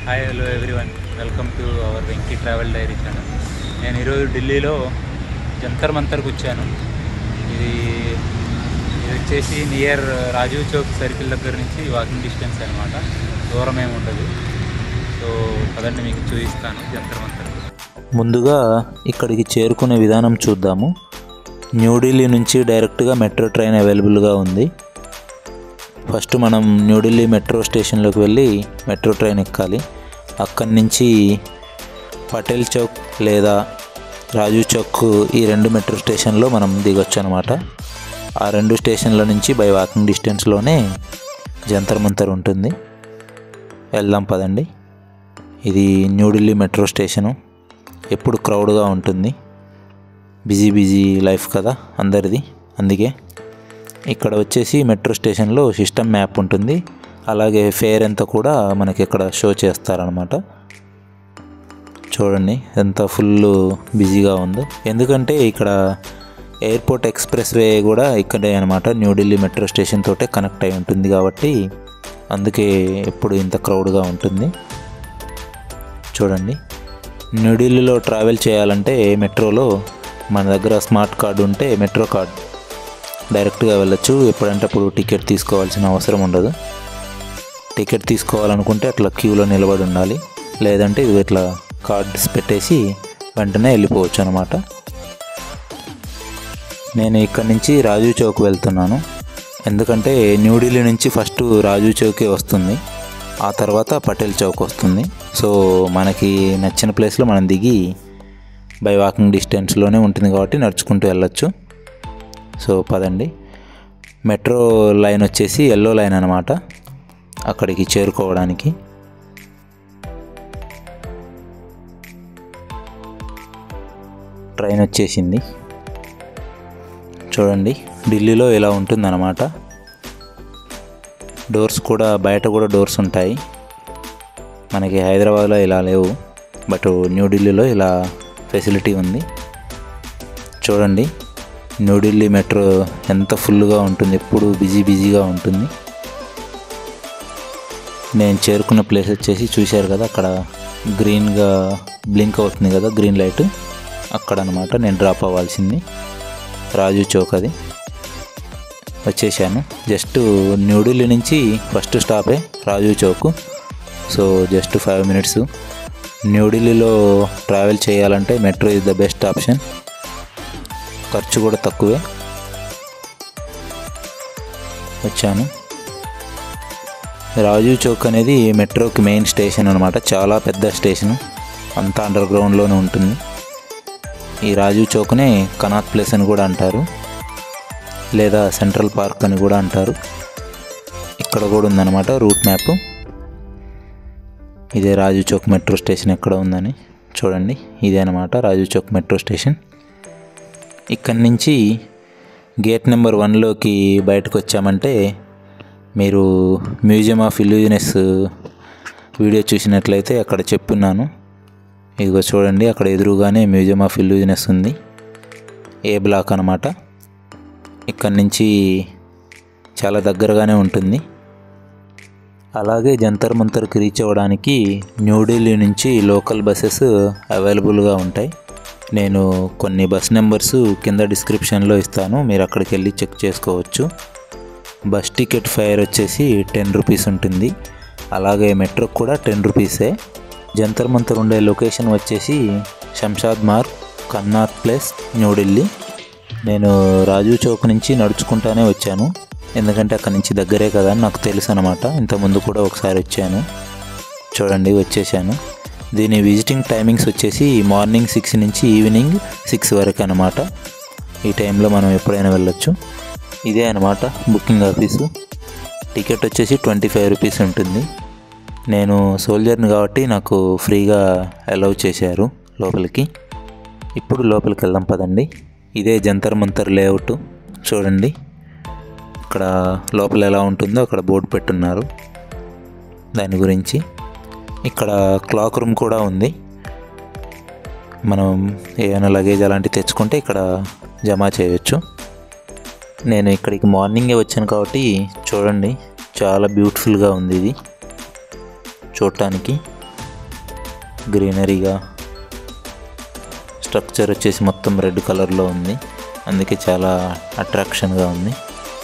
hi hello everyone welcome to our Venky travel diary channel నేను ఈరోజు ఢిల్లీలో జంతర్ మంతర్కి వచ్చాను ఇది ఇది వచ్చేసి నియర్ రాజీవ్ చౌక్ సర్కిల్ దగ్గర నుంచి వాకింగ్ డిస్టెన్స్ అనమాట దూరం ఏమి ఉండదు సో పదండి మీకు చూపిస్తాను జంతర్ మంతర్ ముందుగా ఇక్కడికి చేరుకునే విధానం చూద్దాము న్యూఢిల్లీ నుంచి డైరెక్ట్గా మెట్రో ట్రైన్ అవైలబుల్గా ఉంది ఫస్ట్ మనం న్యూఢిల్లీ మెట్రో స్టేషన్లోకి వెళ్ళి మెట్రో ట్రైన్ ఎక్కాలి అక్కడి నుంచి పటేల్ చౌక్ లేదా రాజు చౌక్ ఈ రెండు మెట్రో స్టేషన్లో మనం దిగొచ్చు అనమాట ఆ రెండు స్టేషన్ల నుంచి బై వాకింగ్ డిస్టెన్స్లోనే జంతర్ మంతర్ ఉంటుంది వెళ్దాం పదండి ఇది న్యూఢిల్లీ మెట్రో స్టేషను ఎప్పుడు క్రౌడ్గా ఉంటుంది బిజీ బిజీ లైఫ్ కదా అందరిది అందుకే ఇక్కడ వచ్చేసి మెట్రో స్టేషన్లో సిస్టమ్ మ్యాప్ ఉంటుంది అలాగే ఫేర్ ఎంత కూడా మనకి ఇక్కడ షో చేస్తారనమాట చూడండి ఎంత ఫుల్ బిజీగా ఉందో ఎందుకంటే ఇక్కడ ఎయిర్పోర్ట్ ఎక్స్ప్రెస్ వే కూడా ఇక్కడే అనమాట న్యూఢిల్లీ మెట్రో స్టేషన్ తోటే కనెక్ట్ అయి ఉంటుంది కాబట్టి అందుకే ఎప్పుడు ఇంత క్రౌడ్గా ఉంటుంది చూడండి న్యూఢిల్లీలో ట్రావెల్ చేయాలంటే మెట్రోలో మన దగ్గర స్మార్ట్ కార్డు ఉంటే మెట్రో కార్డ్ డైరెక్ట్గా వెళ్ళొచ్చు ఎప్పుడంటే అప్పుడు టికెట్ తీసుకోవాల్సిన అవసరం ఉండదు టికెట్ తీసుకోవాలనుకుంటే అట్లా క్యూలో నిలబడి ఉండాలి లేదంటే ఇది ఇట్లా కార్డ్స్ పెట్టేసి వెంటనే వెళ్ళిపోవచ్చు అనమాట నేను ఇక్కడ నుంచి రాజు చౌక్ వెళ్తున్నాను ఎందుకంటే న్యూఢిల్లీ నుంచి ఫస్ట్ రాజు చౌకే వస్తుంది ఆ తర్వాత పటేల్ చౌక్ వస్తుంది సో మనకి నచ్చిన ప్లేస్లో మనం దిగి బై వాకింగ్ డిస్టెన్స్లోనే ఉంటుంది కాబట్టి నడుచుకుంటూ వెళ్ళొచ్చు సో పదండి మెట్రో లైన్ వచ్చేసి ఎల్లో లైన్ అనమాట అక్కడికి చేరుకోవడానికి ట్రైన్ వచ్చేసింది చూడండి ఢిల్లీలో ఇలా ఉంటుందన్నమాట డోర్స్ కూడా బయట కూడా డోర్స్ ఉంటాయి మనకి హైదరాబాద్లో ఇలా లేవు బట్ న్యూఢిల్లీలో ఇలా ఫెసిలిటీ ఉంది చూడండి న్యూఢిల్లీ మెట్రో ఎంత ఫుల్గా ఉంటుంది ఎప్పుడు బిజీ బిజీగా ఉంటుంది నేను చేరుకున్న ప్లేస్ వచ్చేసి చూశారు కదా అక్కడ గ్రీన్గా బ్లింక్ అవుతుంది కదా గ్రీన్ లైట్ అక్కడ అనమాట నేను డ్రాప్ అవ్వాల్సింది రాజు చౌక్ అది వచ్చేసాను జస్ట్ న్యూఢిల్లీ నుంచి ఫస్ట్ స్టాపే Raju Chowk so just five minutes న్యూఢిల్లీలో ట్రావెల్ చేయాలంటే metro is the best option ఖర్చు కూడా తక్కువే వచ్చాను రాజీవ్ చౌక్ అనేది మెట్రోకి మెయిన్ స్టేషన్ అనమాట చాలా పెద్ద స్టేషన్ అంతా అండర్ గ్రౌండ్లోనే ఉంటుంది ఈ రాజీవ్ చౌక్నే కనాత్ ప్లేస్ అని కూడా అంటారు లేదా సెంట్రల్ పార్క్ అని కూడా అంటారు ఇక్కడ కూడా ఉందన్నమాట రూట్ మ్యాప్ ఇదే రాజు చౌక్ మెట్రో స్టేషన్ ఎక్కడ ఉందని చూడండి ఇదే అనమాట రాజు చౌక్ మెట్రో స్టేషన్ ఇక్కడి నుంచి గేట్ నెంబర్ వన్లోకి బయటకు వచ్చామంటే మీరు మ్యూజియం ఆఫ్ ఇల్యూజినెస్ వీడియో చూసినట్లయితే అక్కడ చెప్పున్నాను ఇదిగో చూడండి అక్కడ ఎదురుగానే మ్యూజియం ఆఫ్ ఇల్యూజినెస్ ఉంది ఏ బ్లాక్ అనమాట ఇక్కడి నుంచి చాలా దగ్గరగానే ఉంటుంది అలాగే జంతర్ మంతర్కి రీచ్ అవ్వడానికి న్యూఢిల్లీ నుంచి లోకల్ బస్సెస్ అవైలబుల్గా ఉంటాయి నేను కొన్ని బస్ నెంబర్స్ కింద డిస్క్రిప్షన్లో ఇస్తాను మీరు అక్కడికి వెళ్ళి చెక్ చేసుకోవచ్చు బస్ టికెట్ ఫైర్ వచ్చేసి టెన్ రూపీస్ ఉంటుంది అలాగే మెట్రో కూడా టెన్ రూపీసే జంతర్ మంతర్ ఉండే లొకేషన్ వచ్చేసి శంషాద్ మార్గ్ కన్నాత్ ప్లేస్ న్యూఢిల్లీ నేను రాజు చౌక్ నుంచి నడుచుకుంటానే వచ్చాను ఎందుకంటే అక్కడి నుంచి దగ్గరే కదా అని నాకు తెలుసు అనమాట ఇంతకుముందు కూడా ఒకసారి వచ్చాను చూడండి వచ్చేసాను దీని విజిటింగ్ టైమింగ్స్ వచ్చేసి మార్నింగ్ సిక్స్ నుంచి ఈవినింగ్ సిక్స్ వరకు అనమాట ఈ టైంలో మనం ఎప్పుడైనా వెళ్ళొచ్చు ఇదే అనమాట బుకింగ్ ఆఫీసు టికెట్ వచ్చేసి ట్వంటీ ఫైవ్ రూపీస్ ఉంటుంది నేను సోల్జర్ని కాబట్టి నాకు ఫ్రీగా అలౌ చేశారు లోపలికి ఇప్పుడు లోపలికి వెళ్దాం పదండి ఇదే జంతర్ మంతర్ లేఅవుట్ చూడండి ఇక్కడ లోపల ఎలా ఉంటుందో అక్కడ బోర్డు పెట్టున్నారు దాని గురించి ఇక్కడ క్లాక్ రూమ్ కూడా ఉంది మనం ఏమైనా లగేజ్ అలాంటివి తెచ్చుకుంటే ఇక్కడ జమా చేయొచ్చు నేను ఇక్కడికి మార్నింగే వచ్చాను కాబట్టి చూడండి చాలా బ్యూటిఫుల్గా ఉంది ఇది చూడటానికి గ్రీనరీగా స్ట్రక్చర్ వచ్చేసి మొత్తం రెడ్ కలర్లో ఉంది అందుకే చాలా అట్రాక్షన్గా ఉంది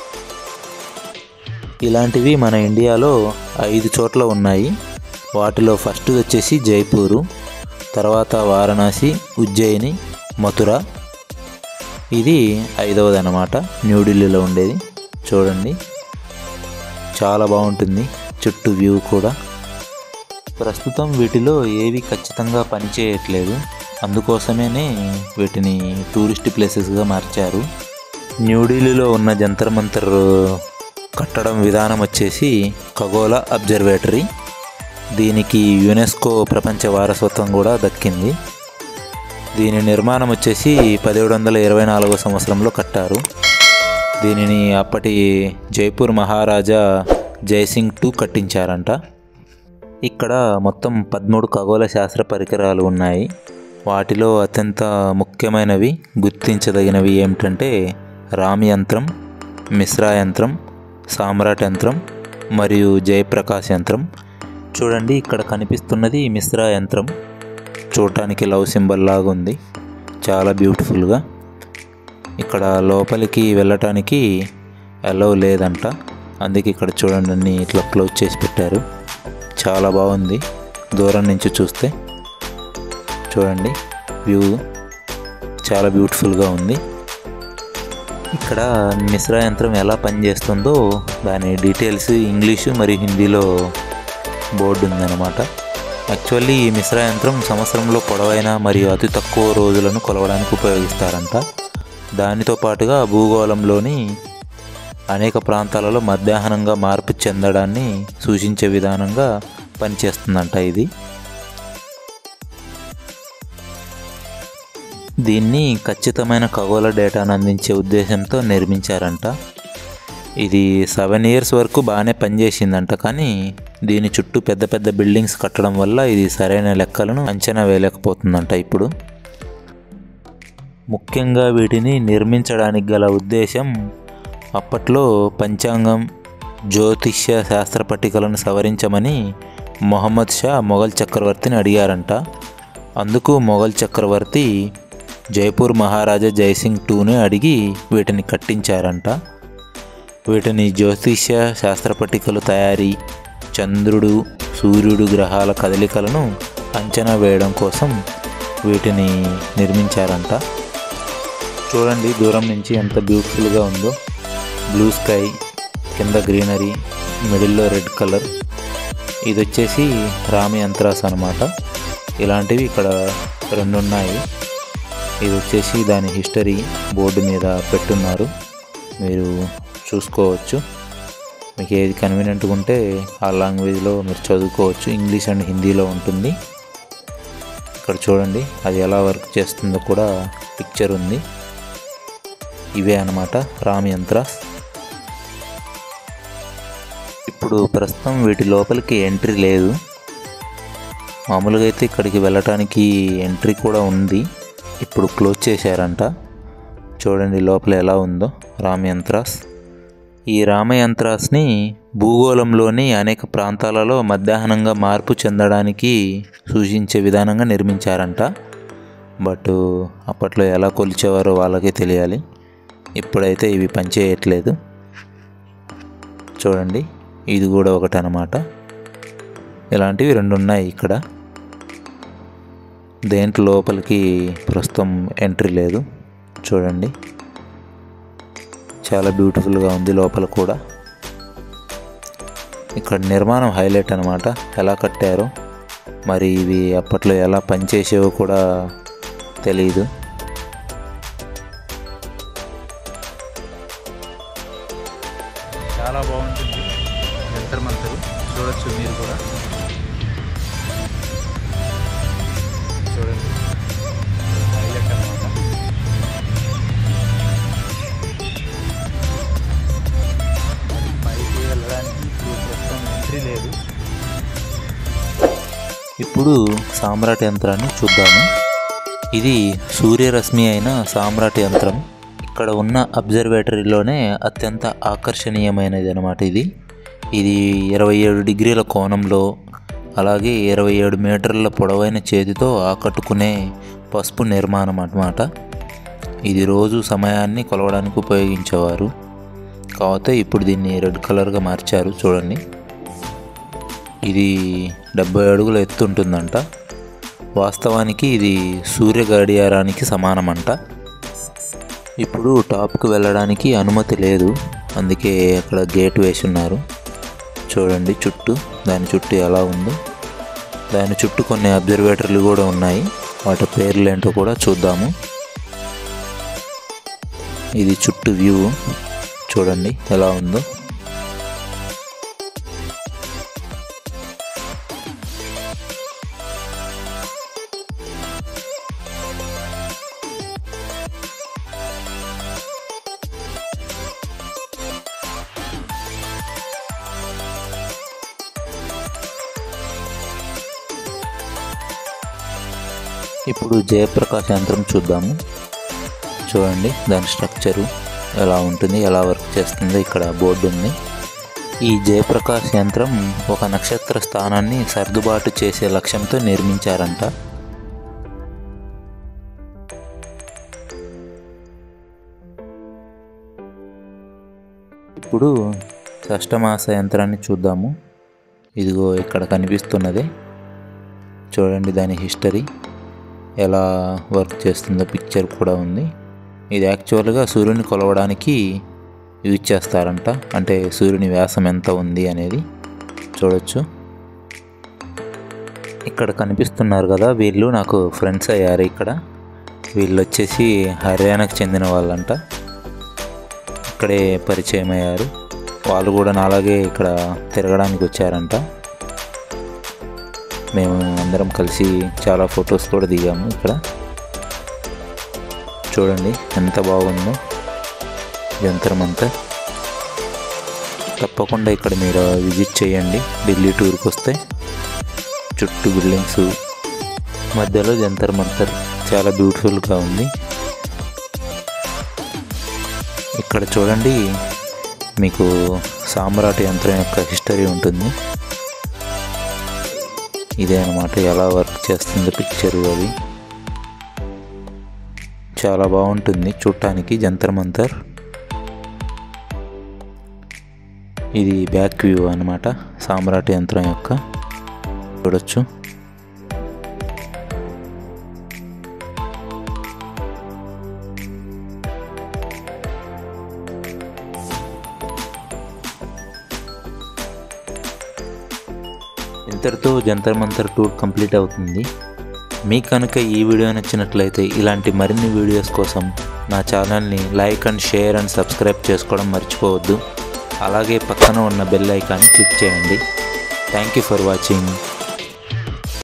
ఇలాంటివి మన ఇండియాలో ఐదు చోట్ల ఉన్నాయి వాటిలో ఫస్ట్ వచ్చేసి జైపూరు తర్వాత వారణాసి ఉజ్జయిని మథుర ఇది ఐదవది అన్నమాట న్యూఢిల్లీలో ఉండేది చూడండి చాలా బాగుంటుంది చుట్టూ వ్యూ కూడా ప్రస్తుతం వీటిలో ఏవి ఖచ్చితంగా పనిచేయట్లేదు అందుకోసమేనే వీటిని టూరిస్ట్ ప్లేసెస్గా మార్చారు న్యూఢిల్లీలో ఉన్న జంతర్ మంతర్ కట్టడం విధానం వచ్చేసి ఖగోళ అబ్జర్వేటరీ దీనికి యునెస్కో ప్రపంచ వారసత్వం కూడా దక్కింది దీని నిర్మాణం వచ్చేసి పదిహేడు వందల ఇరవై నాలుగో సంవత్సరంలో కట్టారు దీనిని అప్పటి జైపూర్ మహారాజా జయసింగ్ టూ కట్టించారంట ఇక్కడ మొత్తం పదమూడు ఖగోళ శాస్త్ర పరికరాలు ఉన్నాయి వాటిలో అత్యంత ముఖ్యమైనవి గుర్తించదగినవి ఏమిటంటే రామ్ యంత్రం మిశ్రా యంత్రం సామ్రాట్ యంత్రం మరియు జయప్రకాశ్ యంత్రం చూడండి ఇక్కడ కనిపిస్తున్నది మిశ్రా యంత్రం చూడటానికి లవ్ సింబల్ లాగా ఉంది చాలా బ్యూటిఫుల్గా ఇక్కడ లోపలికి వెళ్ళటానికి అలౌ లేదంట అందుకే ఇక్కడ చూడండి అన్ని ఇట్లా క్లోజ్ చేసి పెట్టారు చాలా బాగుంది దూరం నుంచి చూస్తే చూడండి వ్యూ చాలా బ్యూటిఫుల్గా ఉంది ఇక్కడ మిశ్రా యంత్రం ఎలా పనిచేస్తుందో దాని డీటెయిల్స్ ఇంగ్లీషు మరియు హిందీలో బోర్డు ఉందన్నమాట యాక్చువల్లీ ఈ మిశ్రా యంత్రం సంవత్సరంలో పొడవైన మరియు అతి తక్కువ రోజులను కొలవడానికి ఉపయోగిస్తారంట దానితో పాటుగా భూగోళంలోని అనేక ప్రాంతాలలో మధ్యాహ్నంగా మార్పు చెందడాన్ని సూచించే విధానంగా పనిచేస్తుందంట ఇది దీన్ని ఖచ్చితమైన ఖగోళ డేటాను అందించే ఉద్దేశంతో నిర్మించారంట ఇది సెవెన్ ఇయర్స్ వరకు బాగానే పనిచేసిందంట కానీ దీని చుట్టూ పెద్ద పెద్ద బిల్డింగ్స్ కట్టడం వల్ల ఇది సరైన లెక్కలను అంచనా వేయలేకపోతుందంట ఇప్పుడు ముఖ్యంగా వీటిని నిర్మించడానికి గల ఉద్దేశం అప్పట్లో పంచాంగం జ్యోతిష్య శాస్త్ర పట్టికలను సవరించమని మొహమ్మద్ షా మొఘల్ చక్రవర్తిని అడిగారంట అందుకు మొఘల్ చక్రవర్తి జైపూర్ మహారాజా జైసింగ్ టూని అడిగి వీటిని కట్టించారంట వీటిని జ్యోతిష్య శాస్త్ర పట్టికలు తయారీ చంద్రుడు సూర్యుడు గ్రహాల కదలికలను అంచనా వేయడం కోసం వీటిని నిర్మించారంట చూడండి దూరం నుంచి ఎంత బ్యూటిఫుల్గా ఉందో బ్లూ స్కై కింద గ్రీనరీ మిడిల్లో రెడ్ కలర్ ఇది వచ్చేసి రామి యంత్రాస్ అనమాట ఇలాంటివి ఇక్కడ రెండు ఉన్నాయి ఇది వచ్చేసి దాని హిస్టరీ బోర్డు మీద పెట్టున్నారు మీరు చూసుకోవచ్చు మీకు ఏది కన్వీనియంట్గా ఉంటే ఆ లాంగ్వేజ్లో మీరు చదువుకోవచ్చు ఇంగ్లీష్ అండ్ హిందీలో ఉంటుంది ఇక్కడ చూడండి అది ఎలా వర్క్ చేస్తుందో కూడా పిక్చర్ ఉంది ఇవే అనమాట రామ్ యంత్రాస్ ఇప్పుడు ప్రస్తుతం వీటి లోపలికి ఎంట్రీ లేదు మామూలుగా అయితే ఇక్కడికి వెళ్ళటానికి ఎంట్రీ కూడా ఉంది ఇప్పుడు క్లోజ్ చేశారంట చూడండి లోపల ఎలా ఉందో రామ్ యంత్రాస్ ఈ రామయంత్రాస్ని భూగోళంలోని అనేక ప్రాంతాలలో మధ్యాహ్నంగా మార్పు చెందడానికి సూచించే విధానంగా నిర్మించారంట బట్ అప్పట్లో ఎలా కొలిచేవారో వాళ్ళకే తెలియాలి ఇప్పుడైతే ఇవి పనిచేయట్లేదు చూడండి ఇది కూడా ఒకటి అనమాట ఇలాంటివి రెండు ఉన్నాయి ఇక్కడ దేంట్లో లోపలికి ప్రస్తుతం ఎంట్రీ లేదు చూడండి చాలా బ్యూటిఫుల్గా ఉంది లోపల కూడా ఇక్కడ నిర్మాణం హైలైట్ అనమాట ఎలా కట్టారో మరి ఇవి అప్పట్లో ఎలా పనిచేసేవో కూడా తెలియదు చాలా బాగుంటుంది జంతర్ మంతరు చూడొచ్చు మీరు కూడా చూడండి హైలైట్ అనమాట పైకి వెళ్ళడానికి ఇప్పుడు ప్రస్తుతం ఎంట్రీ లేదు ఇప్పుడు సామ్రాట్ యంత్రాన్ని చూద్దాము ఇది సూర్యరశ్మి అయిన సామ్రాట్ యంత్రం ఇక్కడ ఉన్న అబ్జర్వేటరీలోనే అత్యంత ఆకర్షణీయమైనది అనమాట ఇది ఇది ఇరవై ఏడు డిగ్రీల కోణంలో అలాగే ఇరవై ఏడు మీటర్ల పొడవైన చేతితో ఆకట్టుకునే పసుపు నిర్మాణం అన్నమాట ఇది రోజు సమయాన్ని కొలవడానికి ఉపయోగించేవారు కాకపోతే ఇప్పుడు దీన్ని రెడ్ కలర్గా మార్చారు చూడండి ఇది డెబ్బై అడుగుల ఎత్తు ఉంటుందంట వాస్తవానికి ఇది సూర్య గడియారానికి సమానమంట ఇప్పుడు టాప్కి వెళ్ళడానికి అనుమతి లేదు అందుకే అక్కడ గేట్ వేసి ఉన్నారు చూడండి చుట్టూ దాని చుట్టూ ఎలా ఉందో దాని చుట్టూ కొన్ని అబ్జర్వేటర్లు కూడా ఉన్నాయి వాటి పేర్లు ఏంటో కూడా చూద్దాము ఇది చుట్టూ వ్యూ చూడండి ఎలా ఉందో ఇప్పుడు జయప్రకాశ్ యంత్రం చూద్దాము చూడండి దాని స్ట్రక్చరు ఎలా ఉంటుంది ఎలా వర్క్ చేస్తుందో ఇక్కడ బోర్డు ఉంది ఈ జయప్రకాశ్ యంత్రం ఒక నక్షత్ర స్థానాన్ని సర్దుబాటు చేసే లక్ష్యంతో నిర్మించారంట ఇప్పుడు షష్టమాస యంత్రాన్ని చూద్దాము ఇదిగో ఇక్కడ కనిపిస్తున్నది చూడండి దాని హిస్టరీ ఎలా వర్క్ చేస్తుందో పిక్చర్ కూడా ఉంది ఇది యాక్చువల్గా సూర్యుని కొలవడానికి యూజ్ చేస్తారంట అంటే సూర్యుని వ్యాసం ఎంత ఉంది అనేది చూడొచ్చు ఇక్కడ కనిపిస్తున్నారు కదా వీళ్ళు నాకు ఫ్రెండ్స్ అయ్యారు ఇక్కడ వీళ్ళు వచ్చేసి హర్యానాకు చెందిన వాళ్ళంట ఇక్కడే పరిచయం అయ్యారు వాళ్ళు కూడా నాలాగే ఇక్కడ తిరగడానికి వచ్చారంట మేము అందరం కలిసి చాలా ఫొటోస్ కూడా దిగాము ఇక్కడ చూడండి ఎంత బాగుందో జంతర్ మంతర్ తప్పకుండా ఇక్కడ మీరు విజిట్ చేయండి ఢిల్లీ టూర్కి వస్తే చుట్టూ బిల్డింగ్స్ మధ్యలో జంతర్ మంతర్ చాలా బ్యూటిఫుల్గా ఉంది ఇక్కడ చూడండి మీకు సామ్రాట్ యంత్రం యొక్క హిస్టరీ ఉంటుంది ఇదే అనమాట ఎలా వర్క్ చేస్తుందో పిక్చర్ అది చాలా బాగుంటుంది చూడటానికి జంతర్ మంతర్ ఇది బ్యాక్ వ్యూ అనమాట సామ్రాట్ యంత్రం యొక్క చూడొచ్చు ఇంతటితో జంతర్ మంతర్ టూర్ కంప్లీట్ అవుతుంది మీకు కనుక ఈ వీడియో నచ్చినట్లయితే ఇలాంటి మరిన్ని వీడియోస్ కోసం నా ఛానల్ని like and share and subscribe చేసుకోవడం మర్చిపోవద్దు అలాగే పక్కన ఉన్న బెల్ ఐకాన్ని క్లిక్ చేయండి థ్యాంక్ యూ ఫర్ వాచింగ్